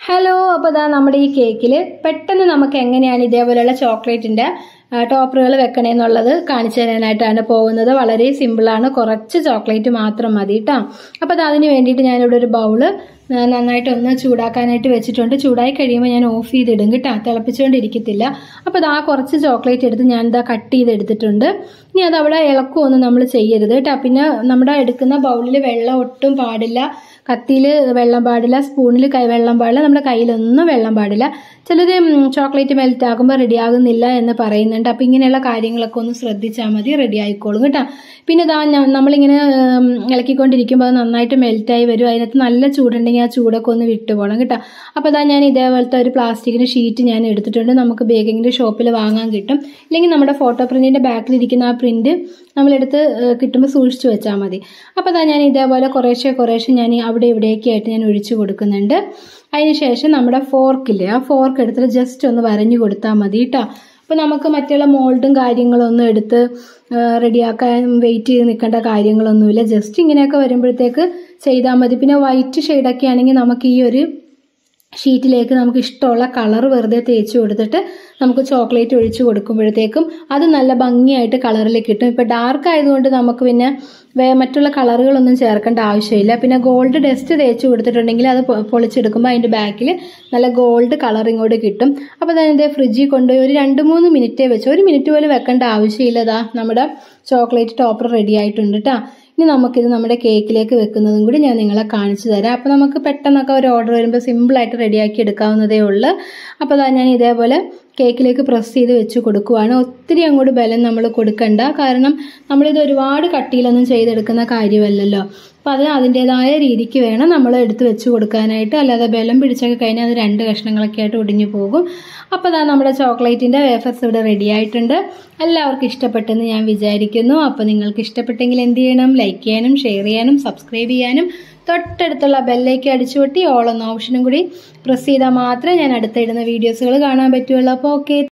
hello അപ്പോൾ ഇതാ നമ്മുടെ ഈ കേക്കിൽ പെട്ടെന്ന് നമുക്ക് എങ്ങനെയാണ് ഇതേപോലെയുള്ള ചോക്ലേറ്റിൻ്റെ ടോപ്പറുകൾ വെക്കണേന്നുള്ളത് കാണിച്ചു തരാനായിട്ടാണ് പോകുന്നത് വളരെ സിമ്പിളാണ് കുറച്ച് ചോക്ലേറ്റ് മാത്രം മതി കേട്ടോ അപ്പോൾ അത് അതിന് വേണ്ടിയിട്ട് ഞാനിവിടെ ഒരു ബൗള് നന്നായിട്ട് ഒന്ന് ചൂടാക്കാനായിട്ട് വെച്ചിട്ടുണ്ട് ചൂടായി കഴിയുമ്പോൾ ഞാൻ ഓഫ് ചെയ്തിടും കേട്ടോ തിളപ്പിച്ചുകൊണ്ടിരിക്കത്തില്ല അപ്പോൾ ഇതാ കുറച്ച് ചോക്ലേറ്റ് എടുത്ത് ഞാൻ ഇതാ കട്ട് ചെയ്തെടുത്തിട്ടുണ്ട് ഇനി അത് അവിടെ ഇളക്കുമൊന്നും നമ്മൾ ചെയ്യരുത് കേട്ടോ പിന്നെ നമ്മുടെ എടുക്കുന്ന ബൗളിൽ വെള്ളം ഒട്ടും പാടില്ല കത്തിയിൽ വെള്ളം പാടില്ല സ്പൂണിൽ കൈ വെള്ളം പാടില്ല നമ്മുടെ കയ്യിലൊന്നും വെള്ളം പാടില്ല ചിലർ ചോക്ലേറ്റ് മെൽറ്റ് ആകുമ്പോൾ റെഡി ആകുന്നില്ല എന്ന് പറയുന്നുണ്ട് അപ്പോൾ ഇങ്ങനെയുള്ള കാര്യങ്ങളൊക്കെ ഒന്ന് ശ്രദ്ധിച്ചാൽ മതി റെഡി ആയിക്കോളും കേട്ടോ പിന്നെ ഇതാ ഞാൻ- നമ്മളിങ്ങനെ ഉം, ഇളക്കിക്കൊണ്ടിരിക്കുമ്പോൾ അത് നന്നായിട്ട് മെൽറ്റായി വരും അതിനകത്ത് നല്ല ചൂടുണ്ടെങ്കിൽ ആ ചൂടൊക്കെ ഒന്ന് വിട്ടുപോകണം കേട്ടോ അപ്പോൾ ഇതാ ഞാൻ ഇതേപോലത്തെ ഒരു പ്ലാസ്റ്റിക്കിൻ്റെ ഷീറ്റ് ഞാൻ എടുത്തിട്ടുണ്ട് നമുക്ക് ബേക്കിങ്ങിൻ്റെ ഷോപ്പിൽ വാങ്ങാൻ കിട്ടും ഇല്ലെങ്കിൽ നമ്മുടെ ഫോട്ടോ പ്രിൻറ്റിൻ്റെ ബാക്കിലിരിക്കുന്ന ആ പ്രിൻറ്റ് നമ്മളെടുത്ത് ഏഹ്, കിട്ടുമ്പോൾ സൂക്ഷിച്ചു വെച്ചാൽ മതി അപ്പോൾ അതാ ഞാൻ ഇതേപോലെ കുറേശ്ശെ കുറേശ്ശെ ഞാൻ ഈ അവിടെ ഇവിടെയൊക്കെ ആയിട്ട് ഞാൻ ഒഴിച്ചു കൊടുക്കുന്നുണ്ട് അതിനുശേഷം നമ്മുടെ ഫോർക്കില്ലേ ആ ഫോർക്ക് എടുത്തിട്ട് ജസ്റ്റ് ഒന്ന് വരഞ്ഞു കൊടുത്താൽ മതി കേട്ടോ അപ്പോൾ നമുക്ക് മറ്റുള്ള മോൾഡും കാര്യങ്ങളൊന്നും എടുത്ത് റെഡിയാക്കാൻ വെയിറ്റ് ചെയ്ത് നിൽക്കേണ്ട കാര്യങ്ങളൊന്നുമില്ല ജസ്റ്റ് ഇങ്ങനെയൊക്കെ വരുമ്പോഴത്തേക്ക് ചെയ്താൽ മതി പിന്നെ വൈറ്റ് ഷെയ്ഡൊക്കെ ആണെങ്കിൽ നമുക്ക് ഈ ഒരു ഷീറ്റിലേക്ക് നമുക്ക് ഇഷ്ടമുള്ള കളർ വെറുതെ തേച്ച് കൊടുത്തിട്ട് നമുക്ക് ചോക്ലേറ്റ് ഒഴിച്ച് കൊടുക്കുമ്പോഴത്തേക്കും അത് നല്ല ഭംഗിയായിട്ട് കളറിൽ കിട്ടും ഇപ്പോൾ ഡാർക്ക് ആയതുകൊണ്ട് നമുക്ക് പിന്നെ വേ മറ്റുള്ള കളറുകളൊന്നും ചേർക്കേണ്ട ആവശ്യമില്ല പിന്നെ ഗോൾഡ് ഡസ്റ്റ് തേച്ച് കൊടുത്തിട്ടുണ്ടെങ്കിൽ അത് പൊ- പൊളിച്ചെടുക്കുമ്പോൾ അതിൻ്റെ ബാക്കിൽ നല്ല ഗോൾഡ് കളർ ഇങ്ങോട്ട് കിട്ടും അപ്പോൾ അതിൻ്റെ ഫ്രിഡ്ജിൽ കൊണ്ടുപോയി ഒരു രണ്ട് മൂന്ന് മിനിറ്റേ വെച്ച് ഒരു മിനിറ്റ് പോലും വെക്കേണ്ട ആവശ്യമില്ല ദാ നമ്മുടെ ചോക്ലേറ്റ് ടോപ്പർ റെഡി ആയിട്ടുണ്ട് കേട്ടോ ഇനി നമുക്കിത് നമ്മുടെ കേക്കിലേക്ക് വെക്കുന്നതും കൂടി ഞാൻ നിങ്ങളെ കാണിച്ചു തരാം അപ്പോൾ നമുക്ക് പെട്ടെന്നൊക്കെ ഒരു ഓർഡർ വരുമ്പോൾ സിമ്പിളായിട്ട് റെഡിയാക്കി എടുക്കാവുന്നതേ ഉള്ളൂ അപ്പോൾ അതാ ഞാൻ ഇതേപോലെ കേക്കിലേക്ക് പ്രസ് ചെയ്ത് വെച്ച് കൊടുക്കുവാണ് ഒത്തിരി അങ്ങോട്ട് ബലം നമ്മൾ കൊടുക്കണ്ട കാരണം നമ്മളിത് ഒരുപാട് കട്ടിയിലൊന്നും ചെയ്തെടുക്കുന്ന കാര്യമല്ലല്ലോ അപ്പോൾ അത് അതിൻ്റെതായ രീതിക്ക് വേണം നമ്മൾ എടുത്ത് വെച്ച് കൊടുക്കാനായിട്ട് അല്ലാതെ ബലം പിടിച്ചൊക്കെ കഴിഞ്ഞാൽ അത് രണ്ട് കഷ്ണങ്ങളൊക്കെ ആയിട്ട് ഒടിഞ്ഞു പോകും അപ്പോൾ അതാ നമ്മുടെ ചോക്ലേറ്റിൻ്റെ വേഫേഴ്സ് ഇവിടെ റെഡി ആയിട്ടുണ്ട് എല്ലാവർക്കും ഇഷ്ടപ്പെട്ടെന്ന് ഞാൻ വിചാരിക്കുന്നു അപ്പോൾ നിങ്ങൾക്ക് ഇഷ്ടപ്പെട്ടെങ്കിൽ എന്ത് ചെയ്യണം ലൈക്ക് ചെയ്യാനും ഷെയർ ചെയ്യാനും സബ്സ്ക്രൈബ് ചെയ്യാനും തൊട്ടടുത്തുള്ള ബെല്ലേക്ക് അടിച്ചുകൊട്ടി ഓൾ എന്ന ഓപ്ഷനും കൂടി പ്രസ് ചെയ്താൽ മാത്രമേ ഞാൻ അടുത്തിടുന്ന വീഡിയോസുകൾ കാണാൻ പറ്റുള്ളൂ അപ്പോൾ ഓക്കെ